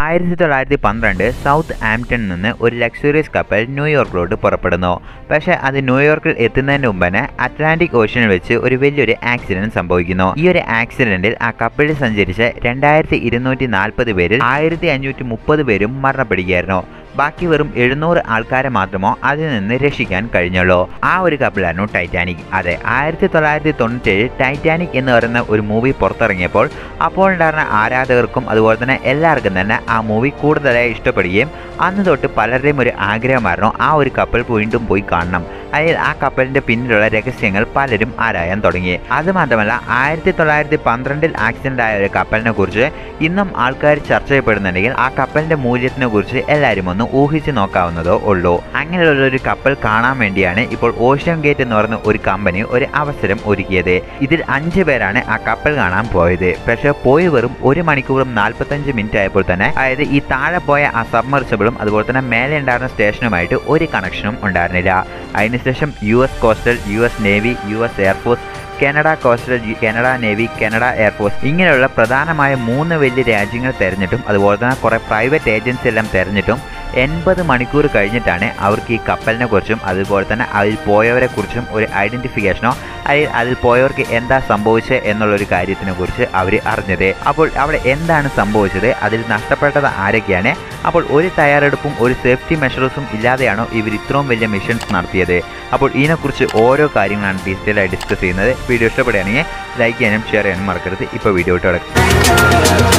ആയിരത്തി തൊള്ളായിരത്തി പന്ത്രണ്ട് സൗത്ത് ആംപ്ടണിൽ നിന്ന് ഒരു ലക്ഷറിയസ് കപ്പൽ ന്യൂയോർക്കിലോട്ട് പുറപ്പെടുന്നു പക്ഷേ അത് ന്യൂയോർക്കിൽ എത്തുന്നതിന് മുമ്പ് തന്നെ അറ്റ്ലാന്റിക് ഓഷ്യനിൽ വെച്ച് ഒരു വലിയൊരു ആക്സിഡന്റ് സംഭവിക്കുന്നു ഈ ഒരു ആക്സിഡന്റിൽ ആ കപ്പലിൽ സഞ്ചരിച്ച രണ്ടായിരത്തി ഇരുന്നൂറ്റി നാൽപ്പത് പേരിൽ ആയിരത്തി അഞ്ഞൂറ്റി മുപ്പത് പേരും മരണപ്പെടുകയായിരുന്നു ബാക്കി വെറും എഴുന്നൂറ് ആൾക്കാരെ മാത്രമോ അതിൽ നിന്ന് രക്ഷിക്കാൻ കഴിഞ്ഞുള്ളൂ ആ ഒരു കപ്പലായിരുന്നു ടൈറ്റാനിക് അതെ ആയിരത്തി തൊള്ളായിരത്തി തൊണ്ണൂറ്റേഴ് ടൈറ്റാനിക് എന്ന് പറയുന്ന ഒരു മൂവി പുറത്തിറങ്ങിയപ്പോൾ അപ്പോൾ ഉണ്ടായിരുന്ന ആരാധകർക്കും അതുപോലെ തന്നെ എല്ലാവർക്കും തന്നെ ആ മൂവി കൂടുതലായി ഇഷ്ടപ്പെടുകയും അന്ന് തൊട്ട് പലരുടെയും ഒരു ആഗ്രഹമായിരുന്നു ആ ഒരു കപ്പൽ വീണ്ടും പോയി കാണണം അതിൽ ആ കപ്പലിന്റെ പിന്നിലുള്ള രഹസ്യങ്ങൾ പലരും ആരായാൻ തുടങ്ങി അതുമാത്രമല്ല ആയിരത്തി തൊള്ളായിരത്തി പന്ത്രണ്ടിൽ ആക്സിഡന്റ് ആയ ഒരു കപ്പലിനെ കുറിച്ച് ഇന്നും ആൾക്കാർ ചർച്ച ചെയ്യപ്പെടുന്നുണ്ടെങ്കിൽ ആ കപ്പലിന്റെ മൂല്യത്തിനെ കുറിച്ച് എല്ലാവരും ഒന്ന് ഊഹിച്ച് നോക്കാവുന്നതോ ഉള്ളൂ അങ്ങനെയുള്ള ഒരു കപ്പൽ കാണാൻ വേണ്ടിയാണ് ഇപ്പോൾ ഓഷ്യൻ ഗേറ്റ് എന്ന് പറയുന്ന ഒരു കമ്പനി ഒരു അവസരം ഒരുക്കിയത് ഇതിൽ അഞ്ച് പേരാണ് ആ കപ്പൽ കാണാൻ പോയത് പക്ഷേ പോയി വെറും ഒരു മണിക്കൂറും നാൽപ്പത്തഞ്ച് മിനിറ്റ് ആയപ്പോൾ തന്നെ അതായത് ഈ താഴെ പോയ ആ സബ്മർസിബിളും അതുപോലെ തന്നെ മേലെ ഉണ്ടായിരുന്ന സ്റ്റേഷനുമായിട്ട് ഒരു കണക്ഷനും ഉണ്ടായിരുന്നില്ല അതിനുശേഷം U S coastal U S navy U S air force Canada coastal Canada navy Canada air force ഇങ്ങനെയുള്ള പ്രധാനമായ മൂന്ന് വലിയ രാജ്യങ്ങൾ തെരഞ്ഞിട്ടും അതുപോലെ തന്നെ കുറേ പ്രൈവറ്റ് ഏജൻസി എല്ലാം തെരഞ്ഞിട്ടും എൺപത് മണിക്കൂർ കഴിഞ്ഞിട്ടാണ് അവർക്ക് ഈ കപ്പലിനെ കുറിച്ചും അതുപോലെ തന്നെ അതിൽ പോയവരെ കുറിച്ചും ഒരു ഐഡന്റിഫിക്കേഷനോ അല്ലെങ്കിൽ അതിൽ പോയവർക്ക് എന്താ സംഭവിച്ചത് എന്നുള്ളൊരു കാര്യത്തിനെ കുറിച്ച് അവർ അറിഞ്ഞത് അപ്പോൾ അവിടെ എന്താണ് സംഭവിച്ചത് അതിൽ നഷ്ടപ്പെട്ടത് ആരൊക്കെയാണ് അപ്പോൾ ഒരു തയ്യാറെടുപ്പും ഒരു സേഫ്റ്റി മെഷേഴ്സും ഇല്ലാതെയാണോ ഇവർ ഇത്രയും വലിയ മിഷൻസ് നടത്തിയത് അപ്പോൾ ഇതിനെക്കുറിച്ച് ഓരോ കാര്യങ്ങളാണ് ഡീറ്റെയിൽ ആയി ഡിസ്കസ് ചെയ്യുന്നത് വീഡിയോ ഇഷ്ടപ്പെടുകയാണെങ്കിൽ ലൈക്ക് ചെയ്യാനും ഷെയർ ചെയ്യാനും മറക്കരുത് ഇപ്പോൾ വീഡിയോ ഇട്ട് കിടക്കും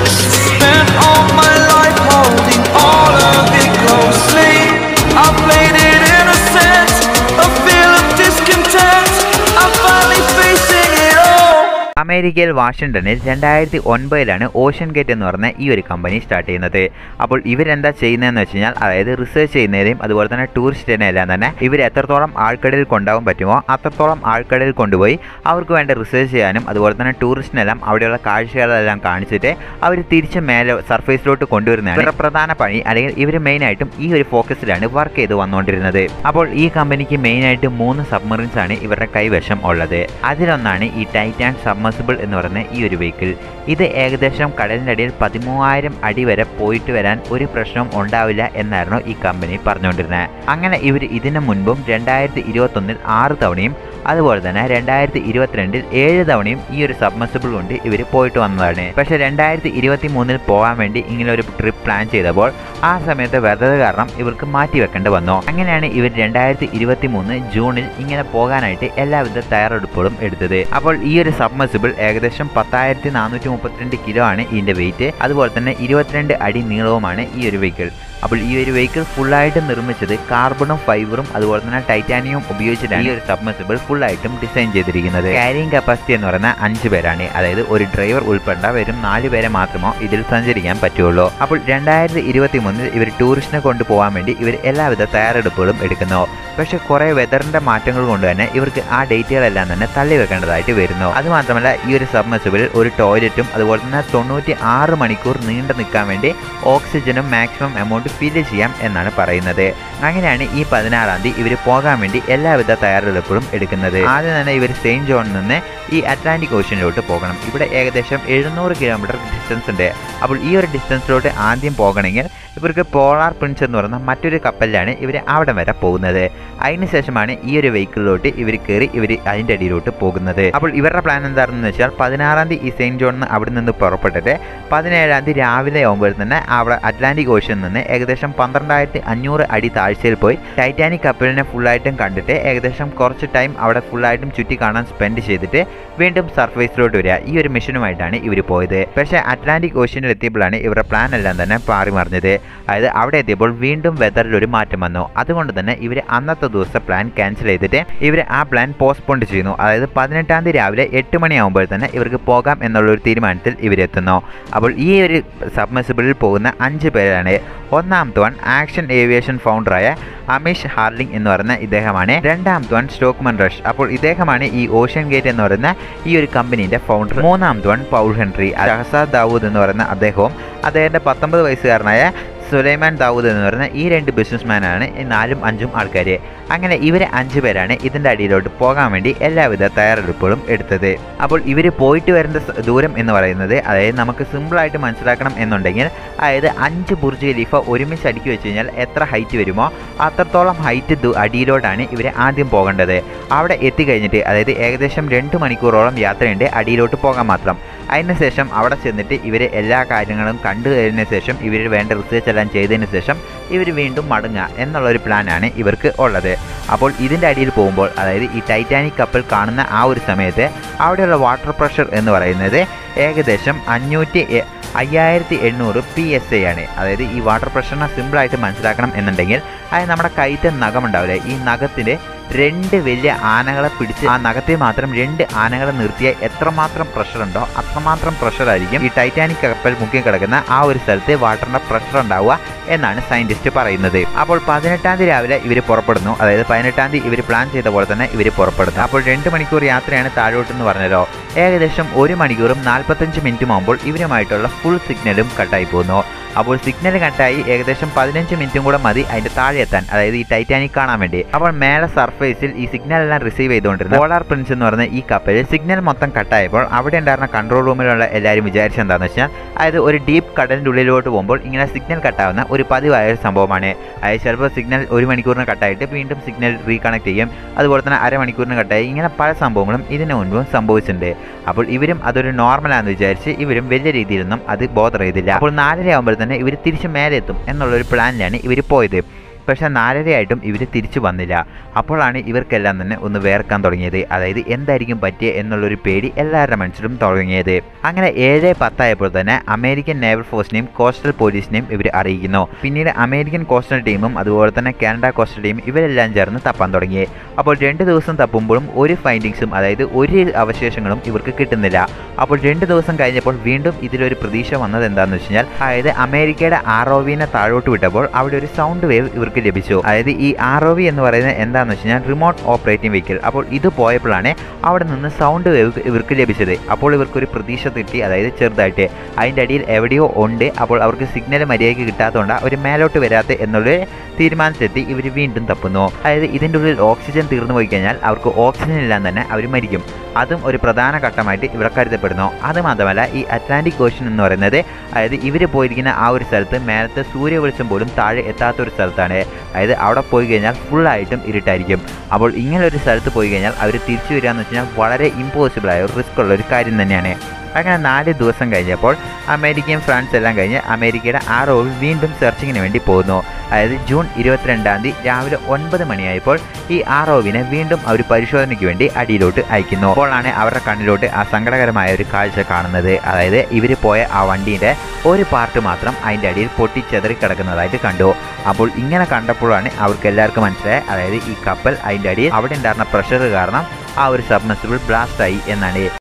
Spent all my life holding all of it closely. I played it innocent, a feel of discontent. I'm finally facing it all. അമേരിക്കയിൽ വാഷിങ്ടണിൽ രണ്ടായിരത്തി ഒൻപതിലാണ് ഓഷ്യൻ ഗേറ്റ് എന്ന് പറഞ്ഞ ഈ ഒരു കമ്പനി സ്റ്റാർട്ട് ചെയ്യുന്നത് അപ്പോൾ ഇവരെന്താ ചെയ്യുന്നതെന്ന് വെച്ച് കഴിഞ്ഞാൽ അതായത് റിസർച്ച് ചെയ്യുന്നതിനെയും അതുപോലെ തന്നെ ടൂറിസ്റ്റിനെ എല്ലാം തന്നെ ഇവർ എത്രത്തോളം ആൾക്കടലിൽ കൊണ്ടുപോകാൻ പറ്റുമോ അത്രത്തോളം ആൾക്കടലിൽ കൊണ്ടുപോയി അവർക്ക് വേണ്ട റിസർച്ച് ചെയ്യാനും അതുപോലെ തന്നെ ടൂറിസ്റ്റിനെല്ലാം അവിടെയുള്ള കാഴ്ചകളെല്ലാം കാണിച്ചിട്ട് അവർ തിരിച്ച് മേലെ സർഫേസിലോട്ട് കൊണ്ടുവരുന്നതാണ് ഇവരുടെ പ്രധാന പണി അല്ലെങ്കിൽ ഇവർ മെയിനായിട്ടും ഈ ഒരു ഫോക്കസിലാണ് വർക്ക് ചെയ്ത് വന്നുകൊണ്ടിരുന്നത് അപ്പോൾ ഈ കമ്പനിക്ക് മെയിനായിട്ട് മൂന്ന് സബ്മറീൻസ് ആണ് ഇവരുടെ കൈവശം ഉള്ളത് അതിലൊന്നാണ് ഈ ടൈറ്റാൻ സബ്മർസിബിൾ എന്ന് പറയുന്ന ഈ ഒരു വെഹിക്കിൾ ഇത് ഏകദേശം കടലിൻ്റെ അടിയിൽ പതിമൂവായിരം അടി വരെ പോയിട്ട് വരാൻ ഒരു പ്രശ്നവും ഉണ്ടാവില്ല എന്നായിരുന്നു ഈ കമ്പനി പറഞ്ഞുകൊണ്ടിരുന്നത് അങ്ങനെ ഇവർ ഇതിനു മുൻപും രണ്ടായിരത്തി ഇരുപത്തൊന്നിൽ ആറ് തവണയും അതുപോലെ തന്നെ രണ്ടായിരത്തി ഇരുപത്തിരണ്ടിൽ ഏഴ് തവണയും ഈ ഒരു സബ്മർസിബിൾ കൊണ്ട് ഇവർ പോയിട്ട് വന്നതാണ് പക്ഷേ രണ്ടായിരത്തി ഇരുപത്തി മൂന്നിൽ പോകാൻ വേണ്ടി ഇങ്ങനെ ഒരു ട്രിപ്പ് പ്ലാൻ ചെയ്തപ്പോൾ ആ സമയത്ത് വെതർ കാരണം ഇവർക്ക് മാറ്റി വെക്കേണ്ടി വന്നു അങ്ങനെയാണ് ഇവർ രണ്ടായിരത്തി ഇരുപത്തി മൂന്ന് ജൂണിൽ ഇങ്ങനെ പോകാനായിട്ട് എല്ലാവിധ തയ്യാറെടുപ്പുകളും എടുത്തത് അപ്പോൾ ഈ ഒരു സബ്മർസിബിൾ ഏകദേശം പത്തായിരത്തി നാനൂറ്റി മുപ്പത്തിരണ്ട് കിലോ ആണ് ഇതിന്റെ വെയിറ്റ് അതുപോലെ തന്നെ ഇരുപത്തിരണ്ട് അടി നീളവുമാണ് ഈ ഒരു വെഹിക്കിൾ അപ്പോൾ ഈ ഒരു വെഹിക്കിൾ ഫുള്ളായിട്ട് നിർമ്മിച്ചത് കാർബണും ഫൈബറും അതുപോലെ തന്നെ ടൈറ്റാനിയവും ഉപയോഗിച്ചിട്ടാണ് ഈ ഒരു സബ്മർസിബിൾ ഫുള്ളായിട്ടും ഡിസൈൻ ചെയ്തിരിക്കുന്നത് ക്യാരിങ് കപ്പാസിറ്റി എന്ന് പറയുന്ന അഞ്ച് പേരാണ് അതായത് ഒരു ഡ്രൈവർ ഉൾപ്പെടെ വരും നാല് പേരെ മാത്രമോ ഇതിൽ സഞ്ചരിക്കാൻ പറ്റുള്ളൂ അപ്പോൾ രണ്ടായിരത്തി ഇരുപത്തി മൂന്നിൽ ഇവർ ടൂറിസ്റ്റിനെ കൊണ്ടുപോകാൻ വേണ്ടി ഇവർ എല്ലാവിധ തയ്യാറെടുപ്പുകളും എടുക്കുന്നു പക്ഷെ കുറേ വെതറിന്റെ മാറ്റങ്ങൾ കൊണ്ട് തന്നെ ഇവർക്ക് ആ ഡേറ്റുകളെല്ലാം തന്നെ തള്ളി വെക്കേണ്ടതായിട്ട് വരുന്നു അതുമാത്രമല്ല ഈ ഒരു സബ്മർസിബിളിൽ ഒരു ടോയ്ലറ്റും അതുപോലെ തന്നെ തൊണ്ണൂറ്റി ആറ് മണിക്കൂർ നീണ്ടു നിൽക്കാൻ വേണ്ടി ഓക്സിജനും മാക്സിമം എമൗണ്ട് ഫില്ല് ചെയ്യാം എന്നാണ് പറയുന്നത് അങ്ങനെയാണ് ഈ പതിനാറാം തീയതി ഇവർ പോകാൻ വേണ്ടി എല്ലാവിധ തയ്യാറെടുപ്പുകളും എടുക്കുന്നത് ആദ്യം തന്നെ ഇവർ സെയിൻറ്റ് ജോണിൽ നിന്ന് ഈ അറ്റ്ലാന്റിക് ഓഷ്യനിലോട്ട് പോകണം ഇവിടെ ഏകദേശം എഴുന്നൂറ് കിലോമീറ്റർ ഡിസ്റ്റൻസ് ഉണ്ട് അപ്പോൾ ഈ ഒരു ഡിസ്റ്റൻസിലോട്ട് ആദ്യം പോകണമെങ്കിൽ ഇവർക്ക് പോളാർ പ്രിൻസ് എന്ന് പറയുന്ന മറ്റൊരു കപ്പലിലാണ് ഇവർ അവിടെ വരെ പോകുന്നത് അതിനുശേഷമാണ് ഈ ഒരു വെഹിക്കിളിലോട്ട് ഇവർ കയറി ഇവർ അതിൻ്റെ അടിയിലോട്ട് പോകുന്നത് അപ്പോൾ ഇവരുടെ പ്ലാൻ എന്താണെന്ന് വെച്ചാൽ പതിനാറാം തീയതി ഈ സെയിൻറ്റ് ജോണിൽ നിന്ന് അവിടെ നിന്ന് പുറപ്പെട്ടിട്ട് പതിനേഴാം തീയതി രാവിലെ ആകുമ്പോൾ തന്നെ അവിടെ അറ്റ്ലാന്റിക് ഓഷ്യനിൽ നിന്ന് ഏകദേശം പന്ത്രണ്ടായിരത്തി അഞ്ഞൂറ് അടി താഴ്ചയിൽ പോയി ടൈറ്റാനിക് കപ്പലിനെ ഫുള്ളായിട്ടും കണ്ടിട്ട് ഏകദേശം കുറച്ച് ടൈം അവിടെ ഫുള്ളായിട്ടും ചുറ്റി കാണാൻ സ്പെൻഡ് ചെയ്തിട്ട് വീണ്ടും സർഫേസിലോട്ട് വരിക ഈ ഒരു മിഷനുമായിട്ടാണ് ഇവർ പോയത് പക്ഷേ അറ്റ്ലാന്റിക് ഓഷ്യനിൽ എത്തിയപ്പോഴാണ് ഇവരുടെ പ്ലാൻ എല്ലാം തന്നെ പാറി മറിഞ്ഞത് അതായത് അവിടെ എത്തിയപ്പോൾ വീണ്ടും വെതറിൽ ഒരു മാറ്റം വന്നു അതുകൊണ്ട് തന്നെ ഇവർ അന്നത്തെ ദിവസത്തെ പ്ലാൻ ക്യാൻസൽ ചെയ്തിട്ട് ഇവർ ആ പ്ലാൻ പോസ്റ്റ്പോണ്ട് ചെയ്യുന്നു അതായത് പതിനെട്ടാം തീയതി രാവിലെ എട്ട് മണിയാകുമ്പോൾ തന്നെ ഇവർക്ക് പോകാം എന്നുള്ള ഒരു തീരുമാനത്തിൽ ഇവരെത്തുന്നു അപ്പോൾ ഈ ഒരു സബ്മസിബിളിൽ പോകുന്ന അഞ്ച് പേരാണ് ഒന്നാമത്തെ വൺ ആക്ഷൻ ഏവിയേഷൻ ഫൗണ്ടറായ അമിഷ് ഹാർലിംഗ് എന്ന് പറയുന്ന ഇദ്ദേഹമാണ് രണ്ടാമത്തെ വൺ സ്റ്റോക്മൻ റഷ് അപ്പോൾ ഇദ്ദേഹമാണ് ഈ ഓഷ്യൻ ഗേറ്റ് എന്ന് പറയുന്ന ഈ ഒരു കമ്പനീൻ്റെ ഫൗണ്ടർ മൂന്നാമത്തെ one Paul Henri Shahzad Dawood എന്ന് പറയുന്ന അദ്ദേഹവും അദ്ദേഹത്തിൻ്റെ പത്തൊമ്പത് വയസ്സുകാരനായ സുലൈമാൻ ദാവൂദ് എന്ന് പറയുന്ന ഈ രണ്ട് ബിസിനസ്മാനാണ് ഈ നാലും അഞ്ചും ആൾക്കാർ അങ്ങനെ ഇവർ അഞ്ച് പേരാണ് ഇതിൻ്റെ അടിയിലോട്ട് പോകാൻ വേണ്ടി എല്ലാവിധ തയ്യാറെടുപ്പുകളും എടുത്തത് അപ്പോൾ ഇവർ പോയിട്ട് വരുന്ന സ- ദൂരം എന്ന് പറയുന്നത് അതായത് നമുക്ക് സിമ്പിളായിട്ട് മനസ്സിലാക്കണം എന്നുണ്ടെങ്കിൽ അതായത് അഞ്ച് ബുർജ് ഖലീഫ ഒരുമിച്ച് അടുക്കി വെച്ച് കഴിഞ്ഞാൽ എത്ര ഹൈറ്റ് വരുമോ അത്രത്തോളം ഹൈറ്റ് ദു- അടിയിലോട്ടാണ് ഇവർ ആദ്യം പോകേണ്ടത് അവിടെ എത്തിക്കഴിഞ്ഞിട്ട് അതായത് ഏകദേശം രണ്ട് മണിക്കൂറോളം യാത്രയുണ്ട് അടിയിലോട്ട് പോകാൻ മാത്രം അതിന് ശേഷം അവിടെ ചെന്നിട്ട് ഇവർ എല്ലാ കാര്യങ്ങളും കണ്ടു കഴിഞ്ഞ ശേഷം ഇവർ വേണ്ട റിസർച്ച് എല്ലാം ചെയ്തതിന് ശേഷം ഇവർ വീണ്ടും മടങ്ങുക എന്നുള്ളൊരു പ്ലാനാണ് ഇവർക്ക് ഉള്ളത് അപ്പോൾ ഇതിൻ്റെ അടിയിൽ പോകുമ്പോൾ അതായത് ഈ ടൈറ്റാനിക് കപ്പൽ കാണുന്ന ആ ഒരു സമയത്ത് അവിടെയുള്ള വാട്ടർ പ്രഷർ എന്ന് പറയുന്നത് ഏകദേശം അഞ്ഞൂറ്റി എ- അയ്യായിരത്തി എണ്ണൂറ് പി എസ് ഐ ആണ് അതായത് ഈ വാട്ടർ പ്രഷറിനെ സിമ്പിളായിട്ട് മനസ്സിലാക്കണം എന്നുണ്ടെങ്കിൽ അത് നമ്മുടെ കൈത്തെ നഖമുണ്ടാവില്ലേ ഈ നഖത്തിൻ്റെ രണ്ട് വലിയ ആനകളെ പിടിച്ച് ആ നഖത്തിൽ മാത്രം രണ്ട് ആനകളെ നിർത്തിയാൽ എത്രമാത്രം പ്രഷർ ഉണ്ടോ അത്രമാത്രം പ്രഷർ ആയിരിക്കും ഈ ടൈറ്റാനിക് കപ്പൽ മുക്കി കിടക്കുന്ന ആ ഒരു സ്ഥലത്ത് വാട്ടറിന്റെ പ്രഷർ ഉണ്ടാവുക എന്നാണ് സയന്റിസ്റ്റ് പറയുന്നത് അപ്പോൾ പതിനെട്ടാം തീയതി രാവിലെ ഇവർ പുറപ്പെടുന്നു അതായത് പതിനെട്ടാം തീയതി ഇവർ പ്ലാൻ ചെയ്ത പോലെ തന്നെ ഇവർ പുറപ്പെടുന്നു അപ്പോൾ രണ്ട് മണിക്കൂർ യാത്രയാണ് താഴോട്ടെന്ന് പറഞ്ഞല്ലോ ഏകദേശം ഒരു മണിക്കൂറും നാൽപ്പത്തഞ്ച് മിനിറ്റും ആകുമ്പോൾ ഇവരുമായിട്ടുള്ള ഫുൾ സിഗ്നലും കട്ടായി പോകുന്നു അപ്പോൾ സിഗ്നൽ കട്ടായി ഏകദേശം പതിനഞ്ച് മിനിറ്റും കൂടെ മതി അതിന്റെ താഴെ എത്താൻ അതായത് ഈ ടൈറ്റാനിക് കാണാൻ വേണ്ടി അപ്പോൾ മേലെ സർഫേസിൽ ഈ സിഗ്നൽ എല്ലാം റിസീവ് ചെയ്തുകൊണ്ടിരുന്ന പോളാർ പ്രിൻസ് എന്ന് പറയുന്ന ഈ കപ്പൽ സിഗ്നൽ മൊത്തം കട്ടായപ്പോൾ അവിടെ ഉണ്ടായിരുന്ന കൺട്രോൾ റൂമിലുള്ള എല്ലാവരും വിചാരിച്ചത് എന്താണെന്ന് വെച്ചാൽ അതായത് ഒരു ഡീപ്പ് കടലിൻ്റെ ഉള്ളിലോട്ട് പോകുമ്പോൾ ഇങ്ങനെ സിഗ്നൽ കട്ടാവുന്ന ഒരു പതിവായ ഒരു സംഭവമാണ് അതായത് ചിലപ്പോൾ സിഗ്നൽ ഒരു മണിക്കൂറിന് കട്ടായിട്ട് വീണ്ടും സിഗ്നൽ റീകണക്ട് ചെയ്യും അതുപോലെ തന്നെ അരമണിക്കൂറിന് കട്ടായി ഇങ്ങനെ പല സംഭവങ്ങളും ഇതിനു മുൻപും സംഭവിച്ചിട്ടുണ്ട് അപ്പോൾ ഇവരും അതൊരു നോർമലാണെന്ന് വിചാരിച്ച് ഇവരും വലിയ രീതിയിലൊന്നും അത് ബോധർ ചെയ്തില്ല അപ്പോൾ നാലര ആകുമ്പോൾ തന്നെ ഇവർ തിരിച്ച് മേലെ എത്തും എന്നുള്ളൊരു പ്ലാനിലാണ് ഇവർ പോയത് പക്ഷെ നാലരയായിട്ടും ഇവർ തിരിച്ചു വന്നില്ല അപ്പോഴാണ് ഇവർക്കെല്ലാം തന്നെ ഒന്ന് വേർക്കാൻ തുടങ്ങിയത് അതായത് എന്തായിരിക്കും പറ്റിയ എന്നുള്ളൊരു പേടി എല്ലാവരുടെ മനസ്സിലും തുടങ്ങിയത് അങ്ങനെ ഏഴ് പത്തായപ്പോൾ തന്നെ അമേരിക്കൻ നേവൽ ഫോഴ്സിനെയും കോസ്റ്റൽ പോലീസിനെയും ഇവർ അറിയിക്കുന്നു പിന്നീട് അമേരിക്കൻ കോസ്റ്റൽ ടീമും അതുപോലെ തന്നെ കാനഡ കോസ്റ്റൽ ടീമും ഇവരെല്ലാം ചേർന്ന് തപ്പാൻ തുടങ്ങി അപ്പോൾ രണ്ട് ദിവസം തപ്പുമ്പോഴും ഒരു ഫൈൻഡിങ്സും അതായത് ഒരു അവശേഷങ്ങളും ഇവർക്ക് കിട്ടുന്നില്ല അപ്പോൾ രണ്ട് ദിവസം കഴിഞ്ഞപ്പോൾ വീണ്ടും ഇതിലൊരു പ്രതീക്ഷ വന്നത് എന്താണെന്ന് വെച്ച് കഴിഞ്ഞാൽ അതായത് അമേരിക്കയുടെ ആർ ഒ വിനെ താഴോട്ട് വിട്ടപ്പോൾ അവിടെ ഒരു സൗണ്ട് വേവ് ഇവർക്ക് ലഭിച്ചു അതായത് ഈ ആർ ഒ വി എന്ന് പറയുന്നത് എന്താണെന്ന് വെച്ച് കഴിഞ്ഞാൽ റിമോട്ട് ഓപ്പറേറ്റിംഗ് വെഹിക്കിൾ അപ്പോൾ ഇത് പോയപ്പോഴാണ് അവിടെ നിന്ന് സൗണ്ട് വേവ് ഇവർക്ക് ലഭിച്ചത് അപ്പോൾ ഇവർക്കൊരു പ്രതീക്ഷ കിട്ടി അതായത് ചെറുതായിട്ട് അതിൻ്റെ അടിയിൽ എവിടെയോ ഉണ്ട് അപ്പോൾ അവർക്ക് സിഗ്നൽ മര്യാദയ്ക്ക് കിട്ടാത്തതുകൊണ്ട് അവർ മേലോട്ട് വരാത്ത എന്നുള്ള തീരുമാനത്തിലെത്തി ഇവർ വീണ്ടും തപ്പുന്നു അതായത് ഇതിൻ്റെ ഉള്ളിൽ ഓക്സിജൻ തീർന്നു പോയി കഴിഞ്ഞാൽ അവർക്ക് ഓക്സിജൻ ഇല്ലാതെ തന്നെ അവർ മരിക്കും അതും ഒരു പ്രധാന ഘട്ടമായിട്ട് ഇവിടെ കരുതപ്പെടുന്നു അത് മാത്രമല്ല ഈ അറ്റ്ലാന്റിക് ഓഷൻ എന്ന് പറയുന്നത് അതായത് ഇവർ പോയിരിക്കുന്ന ആ ഒരു സ്ഥലത്ത് മേലത്തെ സൂര്യ വെളിച്ചം പോലും താഴെ എത്താത്ത ഒരു സ്ഥലത്താണ് അതായത് അവിടെ പോയി കഴിഞ്ഞാൽ ഫുള്ളായിട്ടും ഇരുട്ടായിരിക്കും അപ്പോൾ ഇങ്ങനെ ഒരു സ്ഥലത്ത് പോയി കഴിഞ്ഞാൽ അവർ തിരിച്ചു വരിക എന്ന് വെച്ച് കഴിഞ്ഞാൽ വളരെ ഇമ്പോസിബിളായ ഒരു റിസ്ക് ഉള്ള ഒരു കാര്യം തന്നെയാണ് അങ്ങനെ നാല് ദിവസം കഴിഞ്ഞപ്പോൾ അമേരിക്കയും ഫ്രാൻസ് എല്ലാം കഴിഞ്ഞ് അമേരിക്കയുടെ ആ റോവിൽ വീണ്ടും സെർച്ചിങ്ങിന് വേണ്ടി പോകുന്നു അതായത് ജൂൺ ഇരുപത്തിരണ്ടാം തീയതി രാവിലെ ഒൻപത് മണിയായപ്പോൾ ഈ ആ റോവിനെ വീണ്ടും അവർ പരിശോധനയ്ക്ക് വേണ്ടി അടിയിലോട്ട് അയക്കുന്നു അപ്പോഴാണ് അവരുടെ കണ്ണിലോട്ട് ആ സങ്കടകരമായ ഒരു കാഴ്ച കാണുന്നത് അതായത് ഇവർ പോയ ആ വണ്ടീൻ്റെ ഒരു പാർട്ട് മാത്രം അതിൻ്റെ അടിയിൽ പൊട്ടിച്ചെതറി കിടക്കുന്നതായിട്ട് കണ്ടു അപ്പോൾ ഇങ്ങനെ കണ്ടപ്പോഴാണ് അവർക്ക് എല്ലാവർക്കും മനസ്സിലായത് അതായത് ഈ കപ്പൽ അതിൻ്റെ അടിയിൽ അവിടെ ഉണ്ടായിരുന്ന പ്രഷർ കാരണം ആ ഒരു സബ്മസിബിൾ ബ്ലാസ്റ്റ് ആയി എന്നാണ്